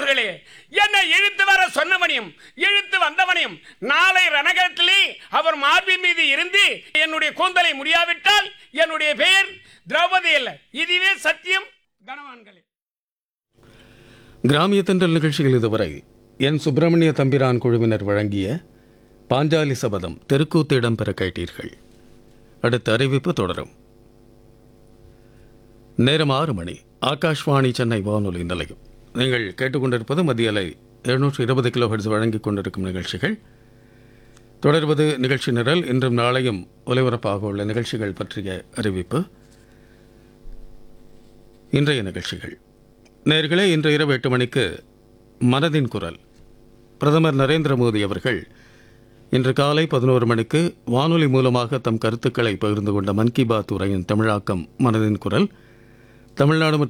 அவர்களே என்னை இழுத்து வர சொன்னவனையும் இழுத்து வந்தவனையும் நாளை ரணகத்திலே அவர் மார்பின் மீது இருந்து என்னுடைய கூந்தலை முடியாவிட்டால் என்னுடைய பெயர் திரௌபதி அல்ல இதுவே சத்தியம் கனவான்களே கிராமிய தென்றல் நிகழ்ச்சியில் இதுவரை என் சுப்பிரமணிய தம்பிரான் குழுவினர் வழங்கிய பாஞ்சாலி சபதம் தெருக்கூத்து இடம்பெற கேட்டீர்கள் அடுத்த அறிவிப்பு தொடரும் நேரம் ஆறு மணி ஆகாஷ்வாணி சென்னை வானொலி நிலையம் நீங்கள் கேட்டுக்கொண்டிருப்பது மத்திய அலை எழுநூற்று இருபது கிலோ ஹெர்ட்ஸ் வழங்கிக் கொண்டிருக்கும் நிகழ்ச்சிகள் தொடர்வது நிகழ்ச்சி நிரல் இன்றும் நாளையும் ஒலிபரப்பாக உள்ள நிகழ்ச்சிகள் பற்றிய அறிவிப்பு இன்றைய நிகழ்ச்சிகள் நேர்களே இன்று இரவு எட்டு மணிக்கு மனதின் குரல் பிரதமர் நரேந்திர மோடி அவர்கள் இன்று காலை பதினோரு மணிக்கு வானொலி மூலமாக தம் கருத்துக்களை பகிர்ந்து கொண்ட மன் கி பாத் உரையின் தமிழாக்கம் மனதின் குரல் தமிழ்நாடு மற்றும்